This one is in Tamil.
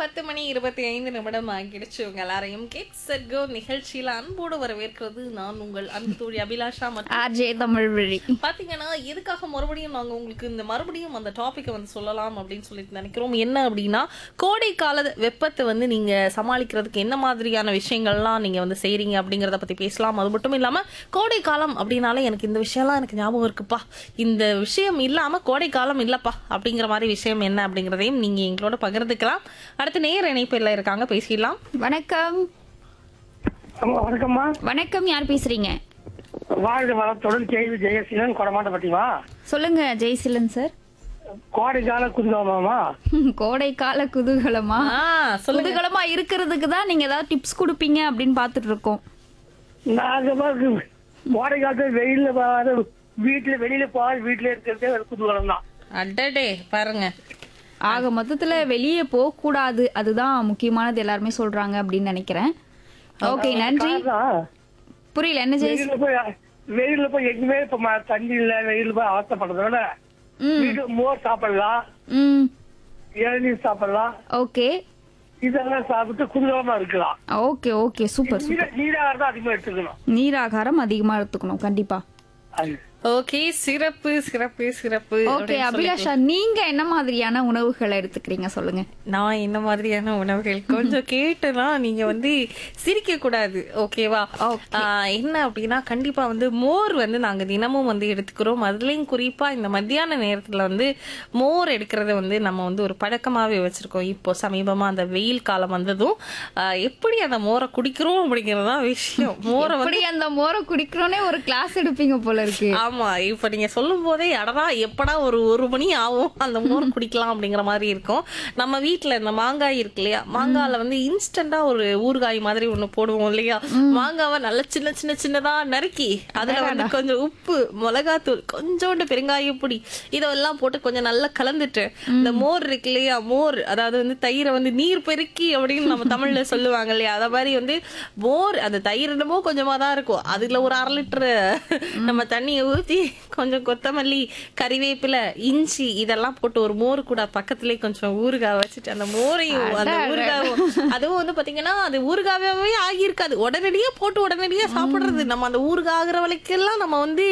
பத்து மணி இருபத்தி ஐந்து நிமிடம் ஆகிடுச்சு உங்க எல்லாரையும் கேக் செட் கோ நிகழ்ச்சியில அன்போடு வரவேற்கிறது நான் உங்கள் அன்பு தோழி அபிலாஷா மற்றும் ஆர்ஜே தமிழ் வழி பாத்தீங்கன்னா எதுக்காக மறுபடியும் நாங்க உங்களுக்கு இந்த மறுபடியும் அந்த டாபிக்கை வந்து சொல்லலாம் அப்படின்னு சொல்லிட்டு நினைக்கிறோம் என்ன அப்படின்னா கோடை கால வெப்பத்தை வந்து நீங்க சமாளிக்கிறதுக்கு என்ன மாதிரியான விஷயங்கள்லாம் நீங்க வந்து செய்றீங்க அப்படிங்கறத பத்தி பேசலாம் அது மட்டும் இல்லாம கோடை காலம் அப்படின்னாலே எனக்கு இந்த விஷயம்லாம் எனக்கு ஞாபகம் இருக்குப்பா இந்த விஷயம் இல்லாம கோடை காலம் இல்லப்பா அப்படிங்கிற மாதிரி விஷயம் என்ன அப்படிங்கறதையும் நீங்க எங்களோட பகிர்ந்துக்கலாம் அடுத்து நேர் இணைப்பில் இருக்காங்க பேசிடலாம் வணக்கம் ஆமா, வணக்கம்மா வணக்கம் யார் பேசுறீங்க வாழ்க வளத்துடன் கேள்வி ஜெயசீலன் கொடமாட்டப்பட்டிவா சொல்லுங்க ஜெய்சிலன் சார் கோடை கால குதுகாமாமா கோடை கால குதூகலமா ஆ சொல்லுங்க குதூகலமா இருக்கிறதுக்கு தான் நீங்க ஏதாவது டிப்ஸ் கொடுப்பீங்க அப்படின்னு பார்த்துட்டு இருக்கோம் நாங்க பாக்கு கோடை காலத்துல வெயில்ல போகாத வீட்டுல வெளியில போகாத வீட்டுல இருக்கிறதே ஒரு குதூகலம் தான் அடடே பாருங்க ஆக மொத்தத்துல வெளியே போக கூடாது அதுதான் முக்கியமானது எல்லாருமே சொல்றாங்க அப்படின்னு நினைக்கிறேன் ஓகே நன்றி காரணம், புரியல என்ன ஜெய் வெயில்ல போய் வெயில்ல போய் எங்குமே இப்ப ம- தண்ணி இல்ல வெயில்ல போய் அவசப்படுறத விட ம் வீட்டு மோர் சாப்பிடலாம் ம் இளநீர் சாப்பிடலாம் ஓகே இதெல்லாம் சாப்பிட்டு குதூகலமா இருக்கலாம் ஓகே ஓகே சூப்பர் நீர நீராக தான் அதிகமா எடுத்துக்கணும் நீராகாரம் அதிகமா எடுத்துக்கணும் கண்டிப்பா அது ஓகே சிறப்பு சிறப்பு சிறப்பு ஓகே அப்படின்னு சொல்லி- அபிலாஷா நீங்க என்ன மாதிரியான உணவுகளை எடுத்துக்கிறீங்க சொல்லுங்க நான் என்ன மாதிரியான உணவுகள் கொஞ்சம் கேட்டுனா நீங்க வந்து சிரிக்க கூடாது ஓகேவா ஆஹ் என்ன அப்படின்னா கண்டிப்பா வந்து மோர் வந்து நாங்க தினமும் வந்து எடுத்துக்கிறோம் அதுலயும் குறிப்பா இந்த மத்தியான நேரத்துல வந்து மோர் எடுக்கிறத வந்து நம்ம வந்து ஒரு பழக்கமாவே வச்சிருக்கோம் இப்போ சமீபமா அந்த வெயில் காலம் வந்ததும் ஆஹ் எப்படி அந்த மோரை குடிக்கிறோம் அப்படிங்கறதுதான் விஷயம் மோரை வந்து எப்படி அந்த மோரை குடிக்கிறோனே ஒரு கிளாஸ் எடுப்பீங்க போல இருக்கு ஆமா இப்ப நீங்க சொல்லும் போதே அடடா எப்படா ஒரு ஒரு மணி ஆகும் அந்த மோர் குடிக்கலாம் அப்படிங்கிற மாதிரி இருக்கும் நம்ம வீட்ல இந்த மாங்காய் இருக்கு இல்லையா மாங்கால வந்து இன்ஸ்டன்டா ஒரு ஊறுகாய் மாதிரி ஒண்ணு போடுவோம் இல்லையா மாங்காவை நல்ல சின்ன சின்ன சின்னதா நறுக்கி அதுல வந்து கொஞ்சம் உப்பு மிளகாத்தூள் கொஞ்சோண்டு பெருங்காய பொடி இதெல்லாம் போட்டு கொஞ்சம் நல்லா கலந்துட்டு இந்த மோர் இருக்கு இல்லையா மோர் அதாவது வந்து தயிரை வந்து நீர் பெருக்கி அப்படின்னு நம்ம தமிழ்ல சொல்லுவாங்க இல்லையா அத மாதிரி வந்து மோர் அந்த தயிர் என்னமோ கொஞ்சமா தான் இருக்கும் அதுல ஒரு அரை லிட்டர் நம்ம தண்ணியை ஊத்தி கொஞ்சம் கொத்தமல்லி கறிவேப்பிலை இஞ்சி இதெல்லாம் போட்டு ஒரு மோர் கூட பக்கத்துலயே கொஞ்சம் ஊறுகாய் வச்சுட்டு அந்த மோரையும் அந்த ஊறுகாவும் அதுவும் வந்து பாத்தீங்கன்னா அது ஊறுகாவே ஆகியிருக்காது உடனடியா போட்டு உடனடியா சாப்பிடுறது நம்ம அந்த ஊறுகாய் ஆகுற வரைக்கெல்லாம் நம்ம வந்து